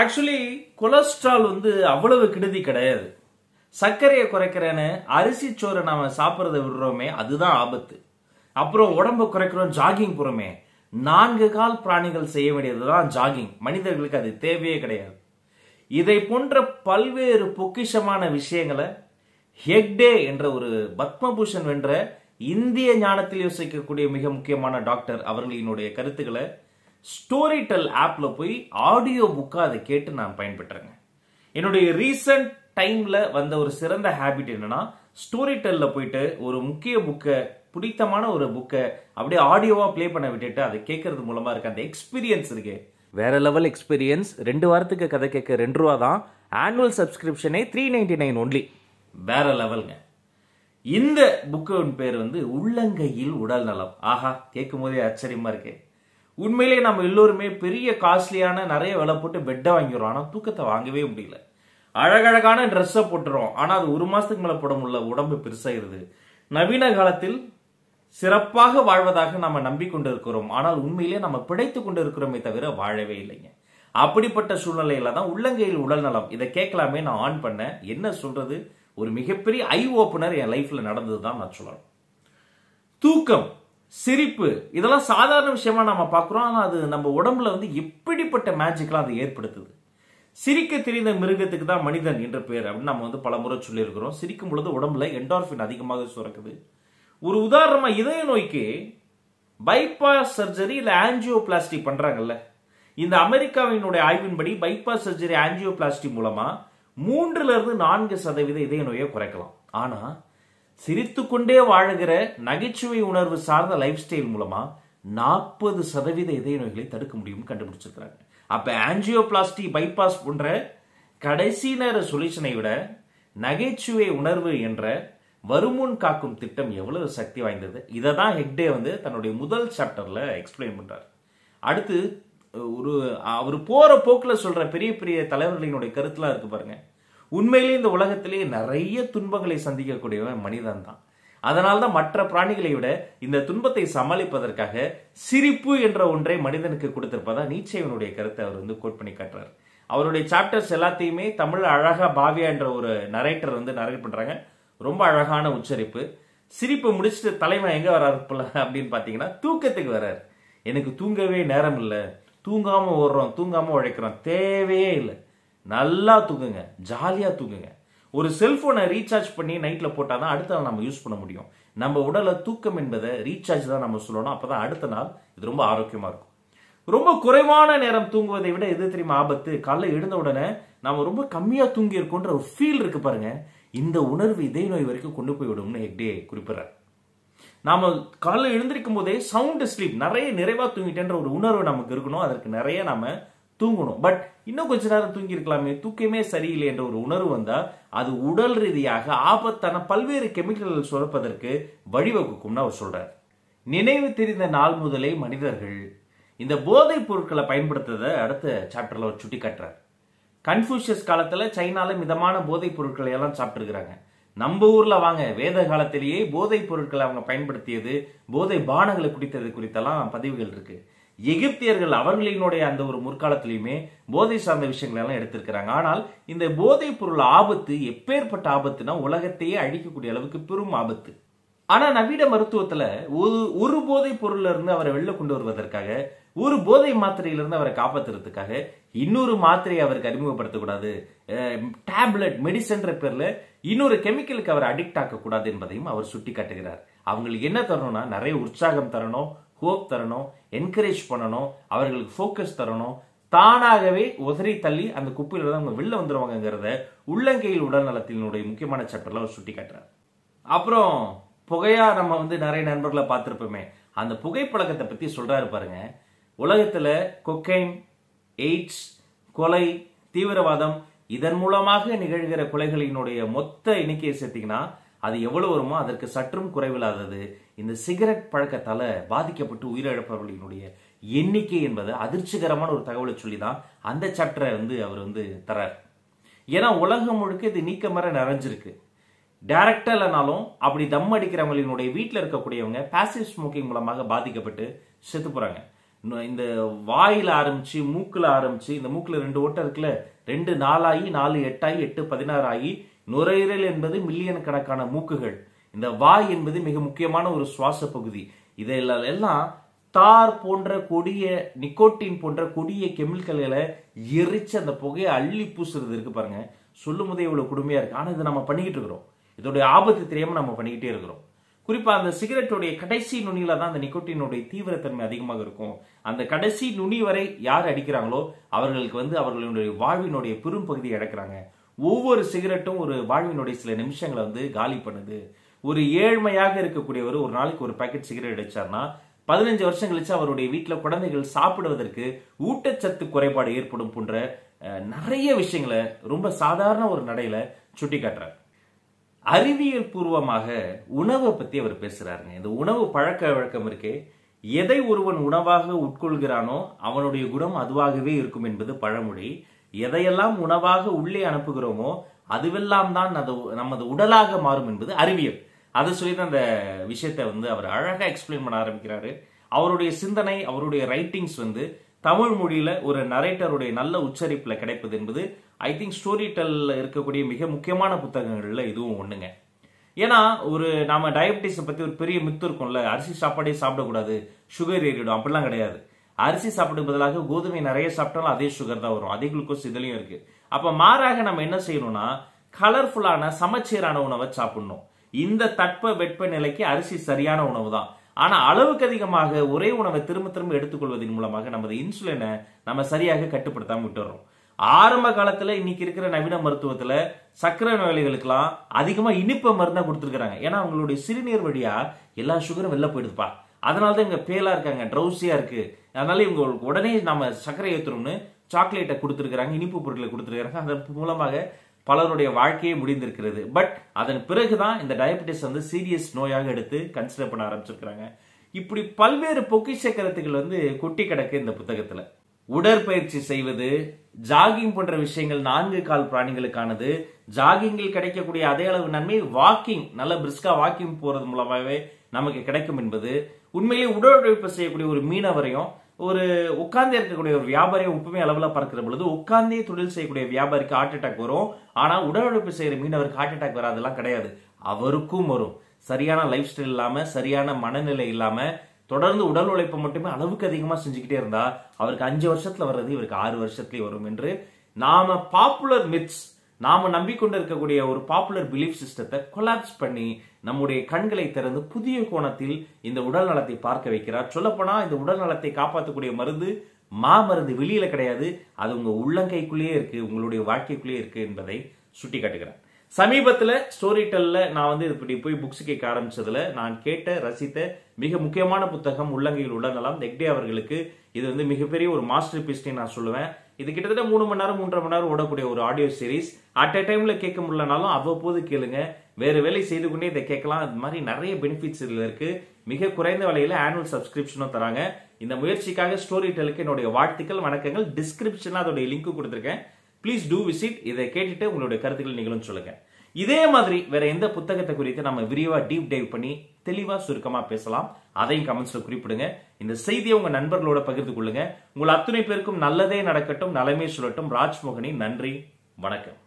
actually cholesterol வந்து அவ்வளவு கெடுதி கிடையாது சர்க்கரையை குறைக்கிறேன்னு அரிசி சோறு நாம சாப்பிட்றத விடுறோமே அதுதான் ஆபத்து அப்புறம் உடம்ப குறைக்கிறோம் ஜாகிங் போறோமே நான்கு கால் பிராணிகள் செய்ய வேண்டியதுதான் ஜாகிங் மனிதர்களுக்கு அது தேவையே கிடையாது இதை போன்ற பல்வேறு பொக்கிஷமான விஷயங்களை ஹெக்டே என்ற ஒரு பத்மபூஷன் வென்ற இந்திய ஞானத்தில் யோசிக்கக்கூடிய மிக முக்கியமான டாக்டர் அவர்களினுடைய கருத்துக்களை ஸ்டோரி டெல் ஆப்ல போய் ஆடியோ புக்கா அதை கேட்டு நான் பயன்பெற்றேங்க என்னுடைய ரீசன்ட் டைம்ல வந்த ஒரு சிறந்த ஹேபிட் என்னன்னா ஸ்டோரி டெல்ல போயிட்டு ஒரு முக்கிய புக்கை பிடித்தமான ஒரு புக்கை அப்படியே ஆடியோவா ப்ளே பண்ண விட்டுட்டு அதை கேட்கறது மூலமா இருக்க அந்த எக்ஸ்பீரியன்ஸ் இருக்கு வேற லெவல் எக்ஸ்பீரியன்ஸ் ரெண்டு வாரத்துக்கு கதை கேட்க ரெண்டு ரூபா தான் ஆனுவல் சப்ஸ்கிரிப்ஷனே த்ரீ நைன்டி நைன் ஒன்லி வேற லெவல்ங்க இந்த புக்கின் பேர் வந்து உள்ளங்கையில் உடல் நலம் ஆஹா கேட்கும் போதே ஆச்சரியமா இருக்கு உண்மையிலேயே நம்ம எல்லோருமே பெரிய காஸ்ட்லியான நிறைய விலை போட்டு பெட்டை வாங்கிடுறோம் ஆனால் தூக்கத்தை வாங்கவே முடியல அழகழகான ட்ரெஸ்ஸை போட்டுறோம் ஆனால் அது ஒரு மாசத்துக்கு மேலே போட முடியல உடம்பு பெருசாயிருது நவீன காலத்தில் சிறப்பாக வாழ்வதாக நம்ம நம்பிக்கொண்டு இருக்கிறோம் ஆனால் உண்மையிலேயே நம்ம பிழைத்து கொண்டு இருக்கிறோமே தவிர வாழவே இல்லைங்க அப்படிப்பட்ட சூழ்நிலையில தான் உள்ளங்கையில் உடல் நலம் இதை கேட்கலாமே நான் ஆன் பண்ணேன் என்ன சொல்றது ஒரு மிகப்பெரிய ஐ ஓப்பனர் என் லைஃப்ல நடந்தது தான் நான் சொல்லணும் தூக்கம் சிரிப்பு இதெல்லாம் சாதாரண விஷயமா நம்ம பார்க்குறோம் ஆனால் அது நம்ம உடம்புல வந்து எப்படிப்பட்ட மேஜிக்லாம் அது ஏற்படுத்துது சிரிக்க தெரிந்த மிருகத்துக்கு தான் மனிதன் என்ற பேர் அப்படின்னு நம்ம வந்து பல முறை சொல்லியிருக்கிறோம் சிரிக்கும் பொழுது உடம்புல என்டார்பின் அதிகமாக சுரக்குது ஒரு உதாரணமா இதய நோய்க்கு பைபாஸ் சர்ஜரி இல்ல ஆஞ்சியோபிளாஸ்டி பண்றாங்கல்ல இந்த அமெரிக்காவினுடைய ஆய்வின்படி பைபாஸ் சர்ஜரி ஆஞ்சியோபிளாஸ்டி மூலமா மூன்றுல இருந்து நான்கு சதவீத இதய நோயை குறைக்கலாம் ஆனா சிரித்துக்கொண்டே வாழுகிற நகைச்சுவை உணர்வு சார்ந்த லைஃப் ஸ்டைல் மூலமா நாற்பது சதவீத இதய நோய்களை தடுக்க முடியும்னு கண்டுபிடிச்சிருக்கிறாங்க அப்ப ஆஞ்சியோபிளாஸ்டி பைபாஸ் போன்ற கடைசி நேர சொல்யூஷனை விட நகைச்சுவை உணர்வு என்ற வருமுன் காக்கும் திட்டம் எவ்வளவு சக்தி வாய்ந்தது இதை தான் ஹெக்டே வந்து தன்னுடைய முதல் சாப்டர்ல எக்ஸ்பிளைன் பண்றாரு அடுத்து ஒரு அவர் போற போக்குல சொல்ற பெரிய பெரிய தலைவர்களினுடைய கருத்துலாம் இருக்கு பாருங்க உண்மையிலேயே இந்த உலகத்திலேயே நிறைய துன்பங்களை சந்திக்கக்கூடியவன் மனிதன் தான் அதனால தான் மற்ற பிராணிகளை விட இந்த துன்பத்தை சமாளிப்பதற்காக சிரிப்பு என்ற ஒன்றை மனிதனுக்கு கொடுத்திருப்பதா நீச்சைவனுடைய கருத்தை அவர் வந்து கோட் பண்ணி காட்டுறாரு அவருடைய சாப்டர்ஸ் எல்லாத்தையுமே தமிழ் அழகா பாவியா என்ற ஒரு நரேட்டர் வந்து நரேட் பண்றாங்க ரொம்ப அழகான உச்சரிப்பு சிரிப்பு முடிச்சுட்டு தலைவன் எங்க வராரு போல அப்படின்னு பாத்தீங்கன்னா தூக்கத்துக்கு வர்றாரு எனக்கு தூங்கவே நேரம் இல்லை தூங்காம ஓடுறோம் தூங்காம உழைக்கிறோம் தேவையே இல்லை நல்லா தூங்குங்க ஜாலியா தூங்குங்க ஒரு செல்போனை ரீசார்ஜ் பண்ணி நைட்ல போட்டாதான் அடுத்த நாள் நம்ம யூஸ் பண்ண முடியும் நம்ம உடல தூக்கம் என்பதை ரீசார்ஜ் தான் நம்ம சொல்லணும் அப்பதான் அடுத்த நாள் இது ரொம்ப ஆரோக்கியமா இருக்கும் ரொம்ப குறைவான நேரம் தூங்குவதை விட எது தெரியுமா ஆபத்து காலைல எழுந்த உடனே நாம ரொம்ப கம்மியா தூங்கி இருக்கோன்ற ஒரு ஃபீல் இருக்கு பாருங்க இந்த உணர்வு இதய நோய் வரைக்கும் கொண்டு போய் விடும்னு ஹெக்டே குறிப்பிடுறார் நாம காலைல எழுந்திருக்கும் போதே சவுண்ட் ஸ்லீப் நிறைய நிறைவா தூங்கிட்டேன்ற ஒரு உணர்வு நமக்கு இருக்கணும் அதற்கு நிறைய நாம தூங்கணும் பட் இன்னும் கொஞ்ச நேரம் தூங்கி இருக்கலாமே தூக்கமே சரியில்லை என்ற ஒரு உணர்வு வந்தா அது உடல் ரீதியாக ஆபத்தான பல்வேறு கெமிக்கல்கள் சுரப்பதற்கு வழிவகுக்கும்னு அவர் சொல்றார் நினைவு தெரிந்த நாள் முதலே மனிதர்கள் இந்த போதைப் பொருட்களை பயன்படுத்துறத அடுத்த சாப்டர்ல அவர் சுட்டி காட்டுறார் கன்ஃபூஷியஸ் காலத்துல சைனால மிதமான போதைப் பொருட்களை எல்லாம் சாப்பிட்டுருக்காங்க நம்ம ஊர்ல வாங்க வேத காலத்திலேயே போதைப் பொருட்களை அவங்க பயன்படுத்தியது போதை பானங்களை குடித்தது குறித்தெல்லாம் பதிவுகள் இருக்கு எகிப்தியர்கள் அவர்களினுடைய அந்த ஒரு முற்காலத்திலையுமே போதை சார்ந்த விஷயங்கள் எல்லாம் எடுத்திருக்கிறாங்க ஆனால் இந்த போதைப் பொருள் ஆபத்து எப்பேற்பட்ட ஆபத்துனா உலகத்தையே அழிக்கக்கூடிய அளவுக்கு பெரும் ஆபத்து ஆனா நவீன மருத்துவத்துல ஒரு ஒரு போதைப் பொருள்ல இருந்து அவரை வெளில கொண்டு வருவதற்காக ஒரு போதை மாத்திரையிலிருந்து அவரை காப்பாத்துறதுக்காக இன்னொரு மாத்திரையை அவருக்கு அறிமுகப்படுத்தக்கூடாது டேப்லெட் மெடிசன்ற பேர்ல இன்னொரு கெமிக்கலுக்கு அவர் அடிக்ட் ஆக்கக்கூடாது என்பதையும் அவர் சுட்டி காட்டுகிறார் அவங்களுக்கு என்ன தரணும்னா நிறைய உற்சாகம் தரணும் ஹோப் தரணும் என்கரேஜ் பண்ணணும் அவர்களுக்கு ஃபோக்கஸ் தரணும் தானாகவே உதறி தள்ளி அந்த குப்பையில இருந்து அவங்க வெளில வந்துருவாங்கிறத உள்ளங்கையில் உடல் நலத்தினுடைய முக்கியமான சாப்டர்ல அவர் சுட்டி காட்டுறார் அப்புறம் புகையா நம்ம வந்து நிறைய நண்பர்களை பார்த்துருப்போமே அந்த புகைப்பழக்கத்தை பத்தி சொல்றாரு பாருங்க உலகத்துல கொக்கைன் எய்ட்ஸ் கொலை தீவிரவாதம் இதன் மூலமாக நிகழ்கிற கொலைகளினுடைய மொத்த எண்ணிக்கையை சேர்த்தீங்கன்னா அது எவ்வளவு வருமோ அதற்கு சற்றும் குறைவில்லாதது இந்த சிகரெட் பழக்கத்தால பாதிக்கப்பட்டு உயிரிழப்பவர்களினுடைய எண்ணிக்கை என்பது அதிர்ச்சிகரமான ஒரு தகவலை சொல்லி தான் அந்த சாப்டரை வந்து அவர் வந்து தரார் ஏன்னா உலகம் முழுக்க இது நீக்கமர நிறைஞ்சிருக்கு டைரக்டா இல்லைனாலும் அப்படி தம் அடிக்கிறவங்களினுடைய வீட்டில் இருக்கக்கூடியவங்க பாசிவ் ஸ்மோக்கிங் மூலமாக பாதிக்கப்பட்டு செத்து போறாங்க இன்னும் இந்த வாயில ஆரம்பிச்சு மூக்குல ஆரம்பிச்சு இந்த மூக்குல ரெண்டு ஓட்டம் இருக்குல்ல ரெண்டு நாலாகி நாலு எட்டாகி எட்டு பதினாறு ஆகி நுரையீரல் என்பது மில்லியன் கணக்கான மூக்குகள் இந்த வாய் என்பது மிக முக்கியமான ஒரு சுவாச பகுதி இதெல்லாம் எல்லாம் தார் போன்ற கொடிய நிக்கோட்டின் போன்ற கொடிய கெமிக்கல்களை எரிச்சு அந்த புகையை அள்ளி பூசுறது இருக்கு பாருங்க சொல்லும் போதே இவ்வளவு கொடுமையா இருக்கு ஆனா இதை நம்ம பண்ணிக்கிட்டு இருக்கிறோம் இதோடைய ஆபத்து தெரியாம நம்ம பண்ணிக்கிட்டே இருக்கிறோம் குறிப்பா அந்த சிகரெட்டோடைய கடைசி நுனியில தான் அந்த நிக்கோட்டினுடைய தீவிரத்தன்மை அதிகமாக இருக்கும் அந்த கடைசி நுனி வரை யார் அடிக்கிறாங்களோ அவர்களுக்கு வந்து அவர்களுடைய வாழ்வினுடைய பெரும் பகுதியை இழக்கிறாங்க ஒவ்வொரு சிகரெட்டும் ஒரு வாழ்வினுடைய சில நிமிஷங்களை வந்து காலி பண்ணுது ஒரு ஏழ்மையாக இருக்கக்கூடியவர் ஒரு நாளைக்கு ஒரு பாக்கெட் சிகரெட் அடிச்சார்னா பதினஞ்சு வருஷம் கழிச்சு அவருடைய வீட்டில் குழந்தைகள் சாப்பிடுவதற்கு ஊட்டச்சத்து குறைபாடு ஏற்படும் போன்ற அஹ், நிறைய விஷயங்களை ரொம்ப சாதாரண ஒரு நடையில சுட்டி காட்டுறார் அறிவியல் பூர்வமாக உணவை பத்தி அவர் பேசுறாருங்க இந்த உணவு பழக்க வழக்கம் இருக்கே எதை ஒருவன் உணவாக உட்கொள்கிறானோ அவனுடைய குணம் அதுவாகவே இருக்கும் என்பது பழமொழி எதையெல்லாம் உணவாக உள்ளே அனுப்புகிறோமோ அதுவெல்லாம் தான் அது நமது உடலாக மாறும் என்பது அறிவியல் அதை சொல்லி தான் அந்த விஷயத்தை வந்து அவர் அழகா எக்ஸ்பிளைன் பண்ண ஆரம்பிக்கிறாரு அவருடைய சிந்தனை அவருடைய ரைட்டிங்ஸ் வந்து தமிழ் மொழியில ஒரு நரேட்டருடைய நல்ல உச்சரிப்புல கிடைப்பது என்பது ஐ திங்க் ஸ்டோரி டெல்ல இருக்கக்கூடிய மிக முக்கியமான புத்தகங்கள்ல இதுவும் ஒண்ணுங்க ஏன்னா ஒரு நாம டயபிட்டிஸை பத்தி ஒரு பெரிய மித்து இருக்கும்ல அரிசி சாப்பாடே சாப்பிடக்கூடாது சுகர் ஏறிடும் அப்படிலாம் கிடையாது அரிசி சாப்பிடும் பதிலாக கோதுமை நிறைய சாப்பிட்டாலும் அதே சுகர் தான் வரும் அதே குளுக்கோஸ் இதுலயும் இருக்கு அப்ப மாறாக நம்ம என்ன செய்யணும்னா கலர்ஃபுல்லான சமச்சீரான உணவை சாப்பிடணும் இந்த தட்ப வெட்ப நிலைக்கு அரிசி சரியான உணவு தான் ஆனா அளவுக்கு அதிகமாக ஒரே உணவை திரும்ப திரும்ப எடுத்துக்கொள்வதன் மூலமாக நமது இன்சுலினை நம்ம சரியாக கட்டுப்படுத்தாம விட்டுறோம் ஆரம்ப காலத்துல இன்னைக்கு இருக்கிற நவீன மருத்துவத்துல சர்க்கரை நோயாளிகளுக்கெல்லாம் அதிகமா இனிப்பு மருந்தா கொடுத்துருக்காங்க ஏன்னா அவங்களுடைய சிறுநீர் வழியா எல்லா சுகரும் வெளில போயிடுதுப்பா அதனால தான் இவங்க பேலா இருக்காங்க ட்ரௌசியா இருக்கு அதனால இவங்க உடனே நம்ம சர்க்கரை ஏத்துறோம்னு சாக்லேட்டை கொடுத்துருக்காங்க இனிப்பு பொருட்களை கொடுத்துருக்காங்க அதன் மூலமாக பலருடைய வாழ்க்கையே முடிந்திருக்கிறது பட் அதன் பிறகுதான் இந்த டயபெட்டிஸ் வந்து சீரியஸ் நோயாக எடுத்து கன்சிடர் பண்ண ஆரம்பிச்சிருக்கிறாங்க இப்படி பல்வேறு பொக்கிஷ கருத்துக்கள் வந்து கொட்டி கிடக்கு இந்த புத்தகத்துல உடற்பயிற்சி செய்வது ஜாகிங் போன்ற விஷயங்கள் நான்கு கால் பிராணிகளுக்கானது ஜாகிங்கில் கிடைக்கக்கூடிய அதே அளவு நன்மை வாக்கிங் நல்ல பிரிஸ்கா வாக்கிங் போறது மூலமாகவே நமக்கு கிடைக்கும் என்பது உண்மையிலேயே உடல் உழைப்பு செய்யக்கூடிய ஒரு மீனவரையும் ஒரு உட்கார்ந்தே இருக்கக்கூடிய ஒரு வியாபாரியும் உப்புமே அளவுல பார்க்கிற பொழுது உட்கார்ந்தே தொழில் செய்யக்கூடிய வியாபாரிக்கு ஹார்ட் அட்டாக் வரும் ஆனா உடல் உழைப்பு செய்யற மீனவருக்கு ஹார்ட் அட்டாக் வராதெல்லாம் கிடையாது அவருக்கும் வரும் சரியான லைஃப் ஸ்டைல் இல்லாம சரியான மனநிலை இல்லாம தொடர்ந்து உடல் உழைப்பை மட்டுமே அளவுக்கு அதிகமா செஞ்சுக்கிட்டே இருந்தா அவருக்கு அஞ்சு வருஷத்துல வர்றது இவருக்கு ஆறு வருஷத்துலயே வரும் என்று நாம பாப்புலர் மித்ஸ் நாம நம்பிக்கொண்டு இருக்கக்கூடிய ஒரு பாப்புலர் பிலீஃப் சிஸ்டத்தை கொலாப்ஸ் பண்ணி நம்முடைய கண்களை திறந்து புதிய கோணத்தில் இந்த உடல் நலத்தை பார்க்க வைக்கிறார் சொல்லப்போனா இந்த உடல் நலத்தை காப்பாற்றக்கூடிய மருந்து மா மருந்து வெளியில கிடையாது அது உங்க உள்ளங்கைக்குள்ளேயே இருக்கு உங்களுடைய வாழ்க்கைக்குள்ளேயே இருக்கு என்பதை சுட்டி காட்டுகிறார் சமீபத்துல ஸ்டோரி டெல்ல நான் வந்து இப்படி போய் புக்ஸ் கேட்க ஆரம்பிச்சதுல நான் கேட்ட ரசித்த மிக முக்கியமான புத்தகம் உள்ளங்கையில் உள்ள நலம் நெக்டே அவர்களுக்கு இது வந்து மிகப்பெரிய ஒரு மாஸ்டர் பீஸ்னே நான் சொல்லுவேன் இது கிட்டத்தட்ட மூணு மணி நேரம் மூன்றரை மணி நேரம் ஓடக்கூடிய ஒரு ஆடியோ சீரிஸ் அட் அ டைம்ல கேட்க முடியலனாலும் அவ்வப்போது கேளுங்க வேற வேலை செய்து கொண்டே இதை கேட்கலாம் அது மாதிரி நிறைய பெனிஃபிட்ஸ் இதுல இருக்கு மிக குறைந்த விலையில ஆனுவல் சப்ஸ்கிரிப்ஷனும் தராங்க இந்த முயற்சிக்காக ஸ்டோரி டெலுக்கு என்னுடைய வாழ்த்துக்கள் வணக்கங்கள் டிஸ்கிரிப்ஷன்ல அதோடைய லிங்க் கொடுத்துருக்கேன் ப்ளீஸ் டூ விசிட் இதை கேட்டுட்டு உங்களுடைய கருத்துக்கள் நீங்களும் சொல்லுங்க இதே மாதிரி வேற எந்த புத்தகத்தை குறித்து நம்ம விரிவா டீப் டைவ் பண்ணி தெளிவா சுருக்கமா பேசலாம் அதையும் கமெண்ட்ஸ்ல குறிப்பிடுங்க இந்த செய்தியை உங்க நண்பர்களோட பகிர்ந்து கொள்ளுங்க உங்கள் அத்துணை பேருக்கும் நல்லதே நடக்கட்டும் நலமே சொல்லட்டும் ராஜ்மோகனி நன்றி வணக்கம்